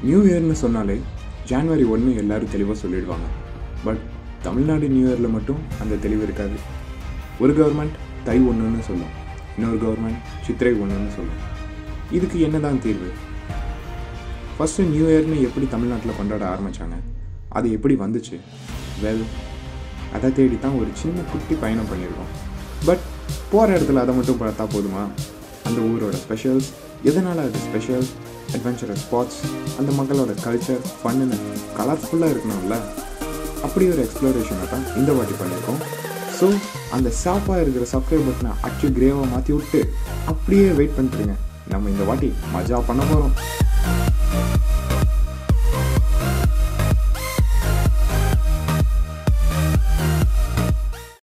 new இயர்னு சொன்னாலே January ஒன்று எல்லாரும் தெளிவாக சொல்லிடுவாங்க பட் தமிழ்நாடு நியூ இயரில் மட்டும் அந்த தெளிவு இருக்காது ஒரு கவர்மெண்ட் தை ஒன்றுன்னு சொல்லும் இன்னொரு கவர்மெண்ட் சித்திரை ஒன்றுன்னு சொல்லும் இதுக்கு என்னதான் தீர்வு ஃபஸ்ட்டு நியூ இயர்னு எப்படி தமிழ்நாட்டில் கொண்டாட ஆரம்பித்தாங்க அது எப்படி வந்துச்சு வெல் அதை தேடி தான் ஒரு சின்ன குட்டி பயணம் பண்ணியிருக்கோம் பட் போகிற இடத்துல அதை மட்டும் பார்த்தா போதுமா அந்த ஊரோட ஸ்பெஷல்ஸ் எதனால் அது ஸ்பெஷல் அட்வென்ச்சரஸ் ஸ்பாட்ஸ் அந்த மக்களோட கல்ச்சர் ஃபன்னு கலர்ஃபுல்லாக இருக்கணும்ல அப்படி ஒரு எக்ஸ்ப்ளோரேஷனை தான் இந்த வாட்டி பண்ணியிருக்கோம் ஸோ அந்த சாப்பாக இருக்கிற சப்ஸ்கிரைப் பட்டனை அச்சு கிரேவாக மாற்றி விட்டு அப்படியே வெயிட் பண்ணிட்டுருங்க நம்ம இந்த வாட்டி மஜா பண்ண போகிறோம்